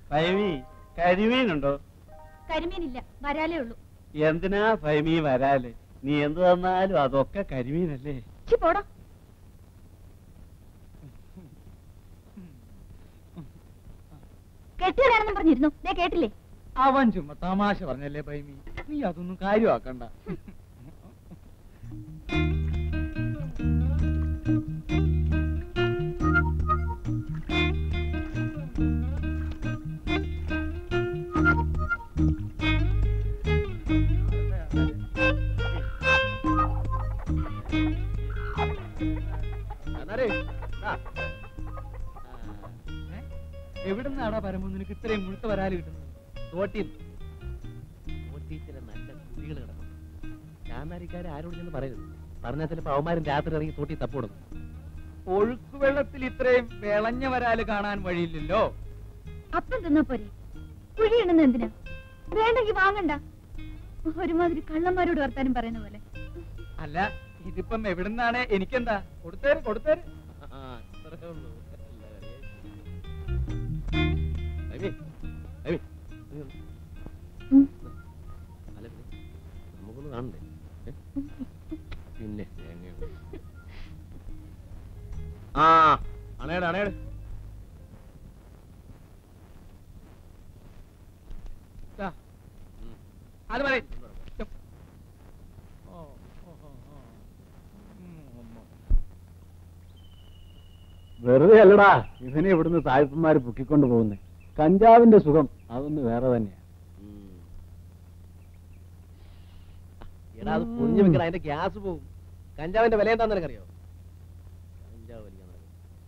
ഫൈമി കരിമീനുണ്ടോ കരിമീനില്ല വരാലേ ഉള്ളൂ എന്തിനാ ഫൈമി വരാല് നീ എന്ത് തന്നാലും അതൊക്കെ കരിമീനല്ലേ ചി പോടാ കെട്ടിയതാണെന്നും പറഞ്ഞിരുന്നു ദേ കേട്ടില്ലേ അവൻ ചുമ്മാ തമാശ പറഞ്ഞല്ലേ പൈമി നീ അതൊന്നും കാര്യമാക്കണ്ട എവിടുന്നാടാ പരമു നിനക്ക് ഇത്രയും മുഴുത്ത വരാല് കിട്ടുന്നത് തോട്ടി തോട്ടി ചില നല്ല കുഴികൾ കിടക്കും ചാന്നാരിക്കാരെ ആരോട് ചെന്ന് പറയരുത് പറഞ്ഞാൽ ചിലപ്പോ അവന്മാരും രാത്രി ഇറങ്ങി തോട്ടി തപ്പോടുന്നു ഒഴുക്ക് വെള്ളത്തിൽ ഇത്രയും വിളഞ്ഞ വരാല് കാണാൻ വഴിയില്ലല്ലോ അപ്പം തിന്നാ പോരെ കുഴി ഇടുന്ന എന്തിനാ വേണ്ടെങ്കി വാങ്ങണ്ട ഒരുമാതിരി കള്ളന്മാരോട് വർത്താനം പറയുന്ന പോലെ അല്ല ഇതിപ്പം എവിടുന്നാണ് എനിക്കെന്താ കൊടുത്തേര് കൊടുത്തേര് അത്രേ ഉള്ളൂ ഐമി, ഐമി, നീ വന്ന്. ഉം. അല്ല, പിന്നെ നമുക്കൊന്ന് കാണണ്ടേ ഏ? പിന്നെ തേങ്ങയുണ്ട്. ആ അണേട് അണേട് ദാ, ഉം. അത് മതി ഓ, ഓ, ഓ, ഓ. ഉം, ഉം. വെറുതെ അല്ലടാ ഇവനെ ഇവിടുന്ന് സായിപ്പന്മാര് പൊക്കിക്കൊണ്ട് പോകുന്നേ കഞ്ചാവിന്റെ സുഖം അതൊന്ന് വേറെ തന്നെയാ ഉം. എടാ അത് പൊതിഞ്ഞു വെക്കണ അതിന്റെ ഗ്യാസ് പോകും കഞ്ചാവിന്റെ വില എന്താന്ന് നിനക്കറിയോ കഞ്ചാവ് വലിക്കാൻ നടക്കും.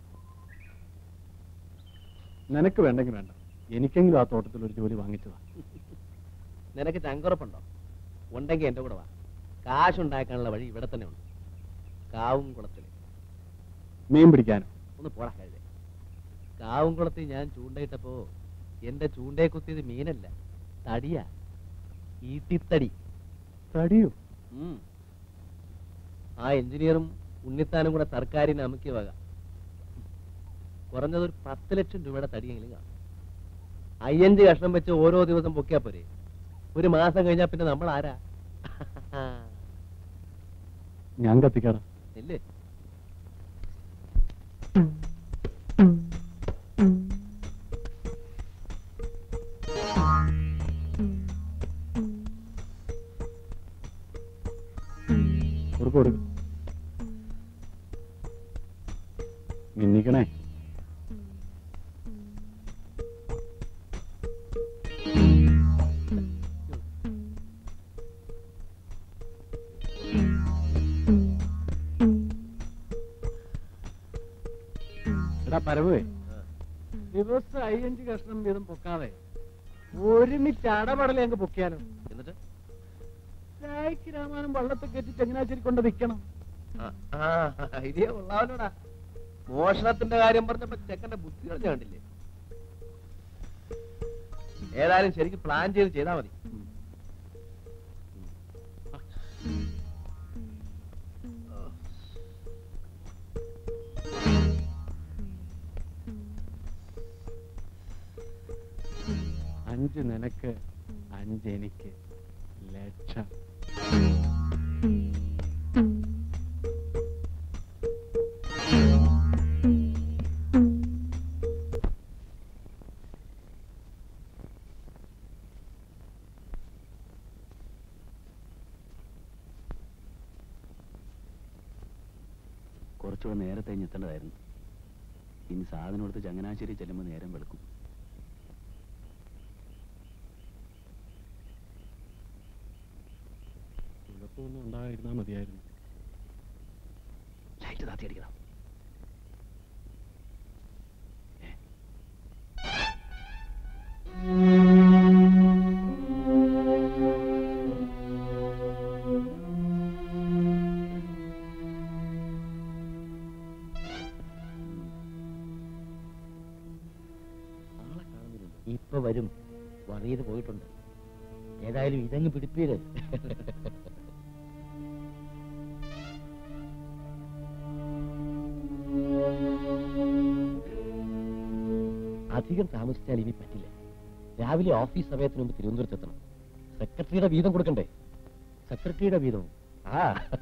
നിനക്ക് വേണ്ടെങ്കിൽ വേണ്ട എനിക്കെങ്കിലും ആ തോട്ടത്തിൽ ഒരു ജോലി വാങ്ങിച്ചതാ നിനക്ക് ചങ്കുറപ്പുണ്ടോ ഉണ്ടെങ്കിൽ എന്റെ കൂടെ വാ കാശുണ്ടാക്കാനുള്ള വഴി ഇവിടെ തന്നെ ഉണ്ട് കാവും കുളത്തിൽ മീൻ പിടിക്കാനോ ഒന്ന് പോടാ കഴുതേ കാവും കുളത്തിൽ ഞാൻ ചൂണ്ടയിട്ടപ്പോ എന്റെ ചൂണ്ടയെ കുത്തിയത് മീനല്ല തടിയാ ഈട്ടിത്തടി തടിയോ ഉം. ആ എഞ്ചിനീയറും ഉണ്ണിത്താനും കൂടെ സർക്കാരിന് അമുക്കിയ വക കുറഞ്ഞത് ഒരു പത്ത് ലക്ഷം രൂപയുടെ തടിയെങ്കിലും കാണും അയ്യഞ്ച് കഷ്ണം വെച്ച് ഓരോ ദിവസം പൊക്കിയാ പോരെ ഒരു മാസം കഴിഞ്ഞാ പിന്നെ നമ്മൾ ആരാ ഞാൻ കത്തിക്കാടാ ഇല്ലേ കൊടുക്ക് കൊടുക്ക് മിന്നിക്കണേ എടാ പരമേ ദിവസം അയ്യഞ്ച് കഷ്ണം വീതം പൊക്കാതെ ഒരുമിച്ച് അടപടലെ അങ്ങ് പൊക്കിയാലോ എന്നിട്ട് ചായക്ക് രാമാനം വള്ളത്തെ കയറ്റി ചങ്ങനാശ്ശേരി കൊണ്ട് വിൽക്കണം ആ, ആ, ഐഡിയ കൊള്ളാമല്ലോടാ മോഷണത്തിന്റെ കാര്യം പറഞ്ഞപ്പോ ചെക്കന്റെ ബുദ്ധി കളഞ്ഞ കണ്ടില്ലേ ഏതായാലും ശരിക്കും പ്ലാൻ ചെയ്ത് ചെയ്താൽ മതി അഞ്ച് നിനക്ക് അഞ്ച് എനിക്ക് ലക്ഷം കുറച്ചുകൂടെ നേരത്തെ ഇങ്ങ് എത്തേണ്ടതായിരുന്നു ഇനി സാധനം എടുത്ത് ചങ്ങനാശ്ശേരി ചെല്ലുമ്പോൾ നേരം വെളുക്കും കുഴപ്പമൊന്നും ഉണ്ടായിരുന്നാ മതിയായിരുന്നു ലൈറ്റ് താത്തി അടിക്കണം ആളെ കാണുന്നില്ലല്ലോ. ഇപ്പൊ വരും വറിയത് പോയിട്ടുണ്ട് ഏതായാലും ഇതങ്ങ് പിടിപ്പീര് അധികം താമസിച്ചാൽ ഇനി പറ്റില്ല രാവിലെ ഓഫീസ് സമയത്തിന് മുമ്പ് തിരുവനന്തപുരത്ത് എത്തണം സെക്രട്ടറിയുടെ വീതം കൊടുക്കണ്ടേ സെക്രട്ടറിയുടെ വീതം ആ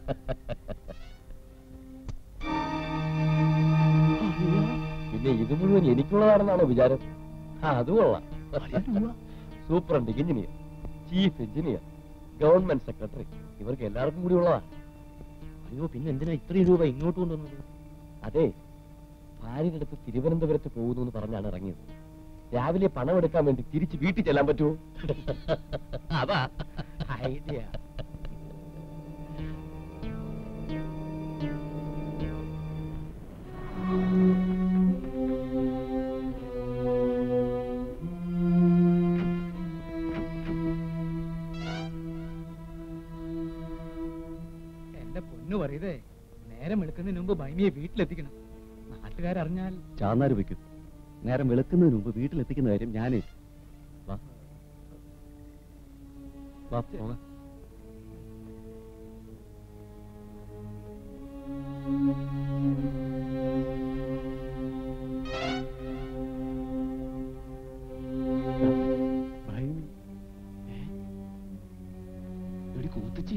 പിന്നെ ഇത് മുഴുവൻ എനിക്കുള്ളതാണെന്നാണോ വിചാരം ആ അത് കൊള്ളാം superintendent engineer chief engineer government secretary ഇവർക്ക് എല്ലാവർക്കും കൂടി ഉള്ളതാ അയ്യോ പിന്നെ എന്തിനാ ഇത്രയും രൂപ ഇങ്ങോട്ട് കൊണ്ടുവന്നത് അതെ ഭാര്യയുടെ അടുത്ത് തിരുവനന്തപുരത്ത് പോകുന്നു എന്ന് പറഞ്ഞാണ് ഇറങ്ങിയത് രാവിലെ പണം എടുക്കാൻ വേണ്ടി തിരിച്ച് വീട്ടിൽ ചെല്ലാൻ പറ്റുമോ അതാ ഐഡിയ എന്റെ പൊന്നു പറയതേ നേരം വെളുക്കുന്നതിന് മുമ്പ് ഭൈമിയെ വീട്ടിലെത്തിക്കണം നാട്ടുകാരറിഞ്ഞാൽ ചാന്നാര് വെക്കും നേരം വെളുക്കുന്നതിന് മുമ്പ് വീട്ടിലെത്തിക്കുന്ന കാര്യം ഞാനേ വാ വാ പോകാം എടി കൂത്തച്ചി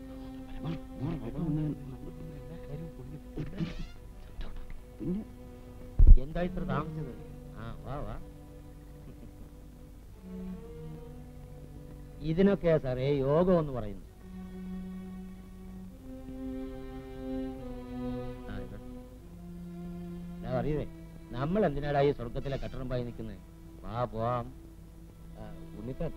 പിന്നെ എന്താ ഇത്ര താമസിച്ചത് ആ വാ വാ ഇതിനൊക്കെയാ സാറേ യോഗം എന്ന് പറയുന്നു ആ, ഇത്. ഞാൻ അറിയേ നമ്മൾ എന്തിനാടാ ഈ സ്വർഗത്തിലെ കട്ടണം പായി നിൽക്കുന്നത് വാ പോവാം ആ, ഉണ്ണിത്താൻ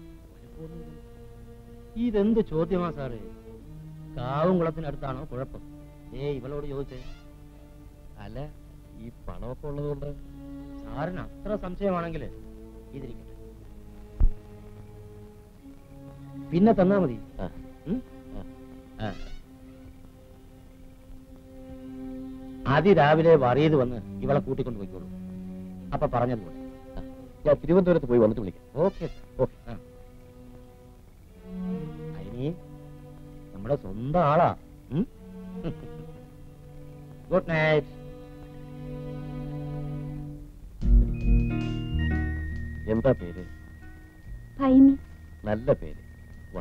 ഇതെന്ത് ചോദ്യമാ സാറേ കാവും കുളത്തിനടുത്താണോ കുഴപ്പം ഏ ഇവളോട് ചോദിച്ചേ അല്ല ഈ പണമൊക്കെ ഉള്ളതുകൊണ്ട് സാറിന് അത്ര സംശയമാണെങ്കിൽ ഇതിരിക്കട്ടെ പിന്നെ തന്നാ മതി ഉം? ആ. അതിരാവിലെ വറിയത് വന്ന് ഇവളെ കൂട്ടിക്കൊണ്ട് പോയിക്കോളൂ അപ്പൊ പറഞ്ഞതുപോലെ ഞാൻ തിരുവനന്തപുരത്ത് പോയി വന്നിട്ട് വിളിക്കാം ഓക്കെ ഓക്കെ അതിനി നമ്മുടെ സ്വന്തം ആളാ ഗുഡ് നൈറ്റ് എന്താ പേര് ഭൈമി നല്ല പേര് വാ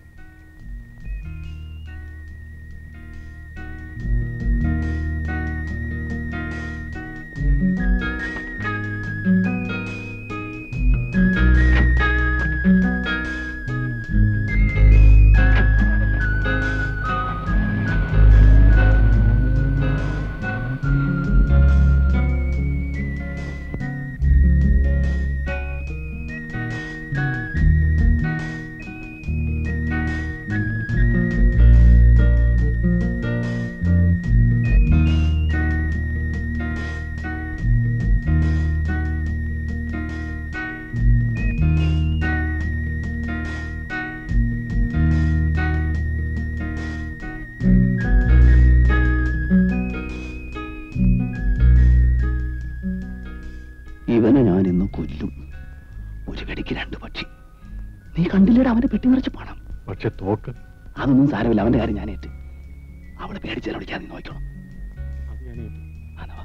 ഇവനെ ഞാൻ ഇന്ന് കൊല്ലും ഒരു കടിക്ക് രണ്ട് പക്ഷി നീ കണ്ടില്ലടാ അവന്റെ പെട്ടി നിറച്ച് പണം പക്ഷെ തോക്ക് അതൊന്നും സാരമില്ല അവന്റെ കാര്യം ഞാനേറ്റ് അവളെ പേടിച്ചാൽ വിളിക്കാതെ നീ നോക്കണം അഥവാ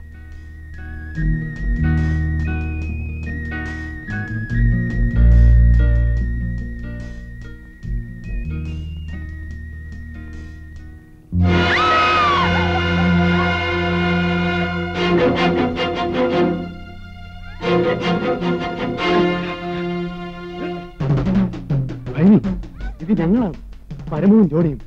ഭൈമി ഇത് ഞങ്ങളാണ് പരമവും ജോഡിയും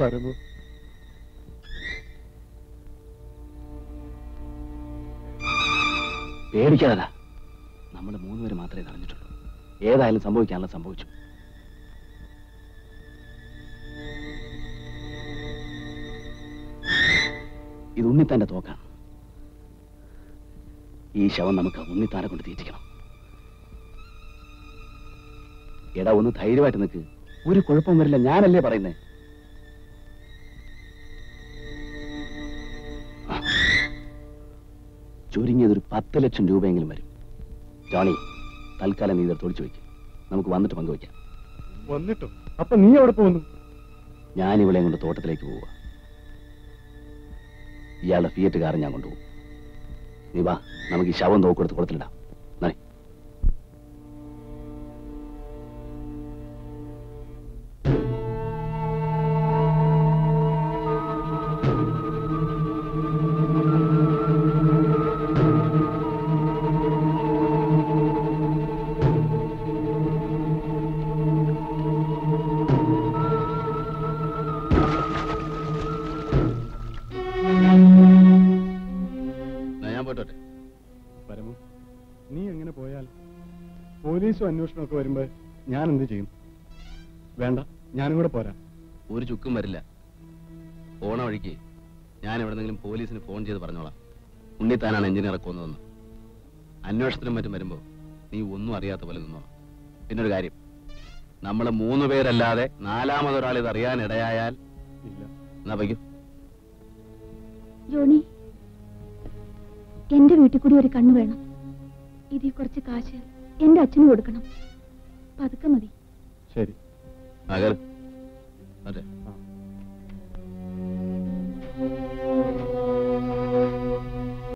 പരമു പേടിക്കാതെ നമ്മൾ മൂന്നുപേര് മാത്രമേ അറിഞ്ഞിട്ടുള്ളൂ ഏതായാലും സംഭവിക്കാനുള്ള സംഭവിച്ചു ഇത് ഉണ്ണിത്താന്റെ തോക്കാണ് ഈ ശവം നമുക്ക് ആ ഉണ്ണിത്താനെ കൊണ്ട് തീറ്റിക്കണം എടാ ഒന്ന് ധൈര്യമായിട്ട് നിൽക്ക് ഒരു കുഴപ്പം വരില്ല ഞാനല്ലേ പറയുന്നേ ചുരുങ്ങിയത് ഒരു പത്ത് ലക്ഷം രൂപയെങ്കിലും വരും ജോണി തൽക്കാലം നീ ഇതെടുത്ത് ഒളിച്ചു വയ്ക്കും നമുക്ക് വന്നിട്ട് പങ്കുവയ്ക്കാം വന്നിട്ടോ അപ്പൊ നീ എവിടെ പോകുന്നു ഞാൻ ഇവളെയും കൊണ്ട് തോട്ടത്തിലേക്ക് പോവുക ഇയാളുടെ ഫിയറ്റ് കാർ ഞാൻ കൊണ്ടുപോകും നീ വാ നമുക്ക് ഈ ശവം തോക്കെടുത്ത് കുളത്തിലിടാം നേ ഞാൻ പോയിട്ടോട്ടെ പരമു നീ എങ്ങനെ പോയാൽ പോലീസും അന്വേഷണവും ഒക്കെ വരുമ്പോ ഞാൻ എന്ത് ചെയ്യും വേണ്ട ഞാനും കൂടെ പോരാ ഒരു ചുക്കും വരില്ല പോണ വഴിക്ക് ഞാൻ എവിടെന്നെങ്കിലും പോലീസിന് ഫോൺ ചെയ്ത് പറഞ്ഞോളാം ഉണ്ണിത്താനാണ് എഞ്ചിനീയറെ കൊന്നതെന്ന് അന്വേഷണത്തിനും മറ്റും വരുമ്പോ നീ ഒന്നും അറിയാത്ത പോലെ നിന്നോളാം പിന്നെ ഒരു കാര്യം നമ്മൾ മൂന്ന് പേരല്ലാതെ നാലാമതൊരാൾ ഇത് അറിയാൻ ഇടയായാൽ ഇല്ല എന്നാ വയ്ക്കും ജോണി എന്റെ വീട്ടിൽ കൂടി ഒരു കണ്ണു വേണം ഇതിൽ കുറച്ച് കാശ് എന്റെ അച്ഛന് കൊടുക്കണം പതുക്കെ മതി ശരി അകർ അതെ ആ